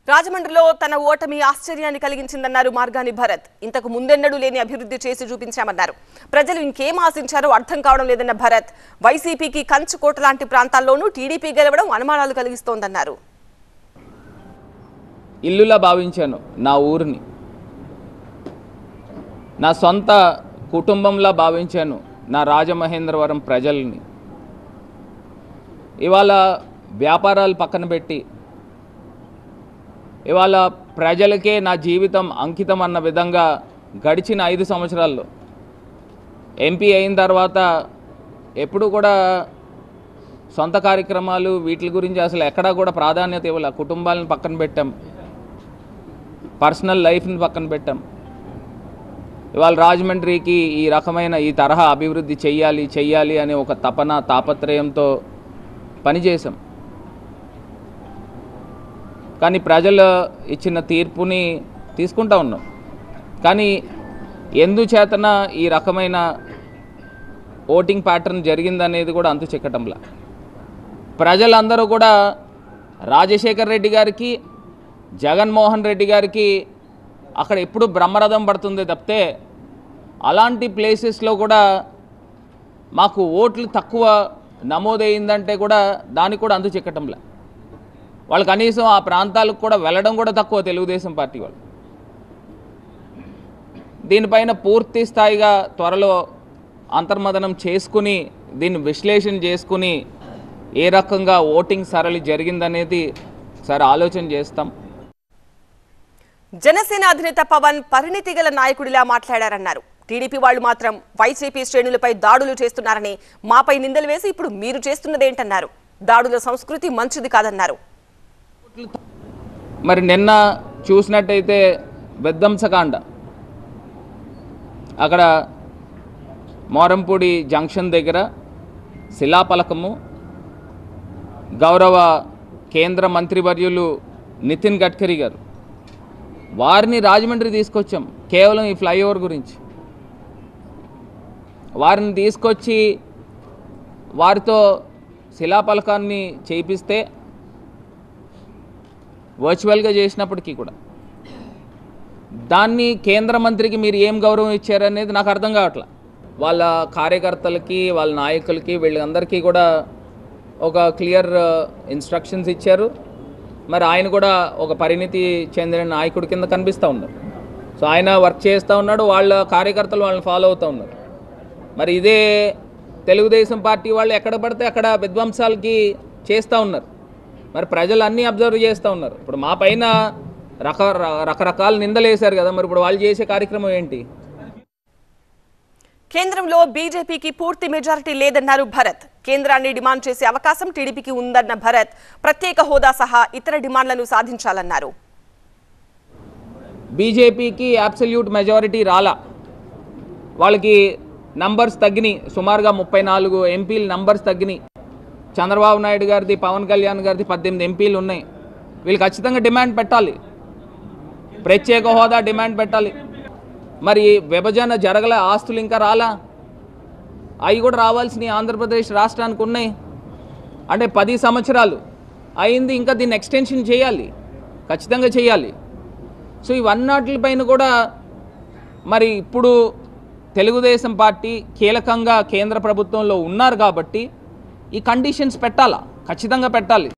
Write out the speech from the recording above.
రాజమండ్రిలో తన ఓటమి ఆశ్చర్యాన్ని కలిగించిందన్నారు మార్గాని భరత్ ఇంతకు ముందెన్నడూ లేని అభివృద్ధి చేసి చూపించామన్నారు ప్రజలు ఇంకేం ఆశించారో అర్థం కావడం లేదన్న భరత్ వైసీపీకి కంచుకోట లాంటి ప్రాంతాల్లోనూ టీడీపీ గెలవడం అనుమానాలు కలిగిస్తోందన్నారు ఇల్లులా భావించాను నా ఊరిని నా సొంత కుటుంబంలా భావించాను నా రాజమహేంద్రవరం ప్రజల్ని ఇవాళ వ్యాపారాలు పక్కన పెట్టి ఇవాళ ప్రజలకే నా జీవితం అంకితం అన్న విధంగా గడిచిన ఐదు సంవత్సరాల్లో ఎంపీ అయిన తర్వాత ఎప్పుడు కూడా సొంత కార్యక్రమాలు వీటి గురించి అసలు ఎక్కడా కూడా ప్రాధాన్యత ఇవ్వాలి కుటుంబాలను పక్కన పెట్టాం పర్సనల్ లైఫ్ని పక్కన పెట్టాం ఇవాళ రాజమండ్రికి ఈ రకమైన ఈ తరహా అభివృద్ధి చెయ్యాలి చెయ్యాలి అనే ఒక తపన తాపత్రయంతో పనిచేసాం కానీ ప్రజలు ఇచ్చిన తీర్పుని తీసుకుంటా ఉన్నాం కానీ ఎందుచేతన ఈ రకమైన ఓటింగ్ ప్యాటర్న్ జరిగిందనేది కూడా అంతు చిక్కటంలా ప్రజలందరూ కూడా రాజశేఖర్ రెడ్డి గారికి జగన్మోహన్ రెడ్డి గారికి అక్కడ ఎప్పుడు బ్రహ్మరథం పడుతుంది తప్పితే అలాంటి ప్లేసెస్లో కూడా మాకు ఓట్లు తక్కువ నమోదైందంటే కూడా దానికి కూడా అంతు చిక్కటంలే వాళ్ళు కనీసం ఆ ప్రాంతాలకు కూడా వెళ్ళడం కూడా తక్కువ తెలుగుదేశం పార్టీ వాళ్ళు దీనిపైన పూర్తి స్థాయిగా త్వరలో అంతర్మదనం చేసుకుని దీన్ని విశ్లేషణ చేసుకుని ఏ రకంగా ఓటింగ్ సరళి జరిగిందనేది సరే ఆలోచన చేస్తాం జనసేన అధినేత పవన్ పరిణితి గల నాయకుడిలా మాట్లాడారన్నారు టీడీపీ వాళ్ళు మాత్రం వైసీపీ శ్రేణులపై దాడులు చేస్తున్నారని మాపై నిందలు వేసి ఇప్పుడు మీరు చేస్తున్నదేంటన్నారు దాడుల సంస్కృతి మంచిది కాదన్నారు మరి నిన్న చూసినట్టయితే విధ్వంసకాండ అక్కడ మోరంపూడి జంక్షన్ దగ్గర శిలాపలకము గౌరవ కేంద్ర మంత్రివర్యులు నితిన్ గడ్కరీ గారు వారిని రాజమండ్రి తీసుకొచ్చాం కేవలం ఈ ఫ్లైఓవర్ గురించి వారిని తీసుకొచ్చి వారితో శిలాపలకాన్ని చేయిస్తే వర్చువల్గా చేసినప్పటికీ కూడా దాన్ని కేంద్ర మంత్రికి మీరు ఏం గౌరవం ఇచ్చారనేది నాకు అర్థం కావట్లా వాళ్ళ కార్యకర్తలకి వాళ్ళ నాయకులకి వీళ్ళందరికీ కూడా ఒక క్లియర్ ఇన్స్ట్రక్షన్స్ ఇచ్చారు మరి ఆయన కూడా ఒక పరిణితి చెందిన నాయకుడి కింద కనిపిస్తూ ఉన్నారు సో ఆయన వర్క్ చేస్తూ ఉన్నాడు వాళ్ళ కార్యకర్తలు వాళ్ళని ఫాలో అవుతూ ఉన్నారు మరి ఇదే తెలుగుదేశం పార్టీ వాళ్ళు ఎక్కడ పడితే అక్కడ విధ్వంసాలకి చేస్తూ ఉన్నారు మరి ప్రజలు అన్నీ అబ్జర్వ్ చేస్తూ ఉన్నారు ఇప్పుడు మా పైన రక రకరకాల నిందలు వేశారు కదా మరి ఇప్పుడు వాళ్ళు చేసే కార్యక్రమం ఏంటి కేంద్రంలో బీజేపీకి పూర్తి మెజారిటీ లేదన్నారు భరత్ కేంద్రాన్ని డిమాండ్ చేసే అవకాశం టీడీపీకి ఉందన్న భరత్ ప్రత్యేక హోదా సహా ఇతర డిమాండ్లను సాధించాలన్నారు బీజేపీకి అబ్సల్యూట్ మెజారిటీ రాలా వాళ్ళకి నంబర్స్ తగ్గినాయి సుమారుగా ముప్పై నాలుగు ఎంపీలు నంబర్స్ తగ్గినాయి చంద్రబాబు నాయుడు గారిది పవన్ కళ్యాణ్ గారిది పద్దెనిమిది ఎంపీలు ఉన్నాయి వీళ్ళు ఖచ్చితంగా డిమాండ్ పెట్టాలి ప్రత్యేక హోదా డిమాండ్ పెట్టాలి మరి విభజన జరగలే ఆస్తులు ఇంకా రాలా అవి కూడా రావాల్సినవి ఆంధ్రప్రదేశ్ రాష్ట్రానికి ఉన్నాయి అంటే పది సంవత్సరాలు అయింది ఇంకా దీన్ని ఎక్స్టెన్షన్ చేయాలి ఖచ్చితంగా చేయాలి సో ఇవన్నిటిపైన కూడా మరి ఇప్పుడు తెలుగుదేశం పార్టీ కీలకంగా కేంద్ర ప్రభుత్వంలో ఉన్నారు కాబట్టి ఈ కండిషన్స్ పెట్టాలా ఖచ్చితంగా పెట్టాలి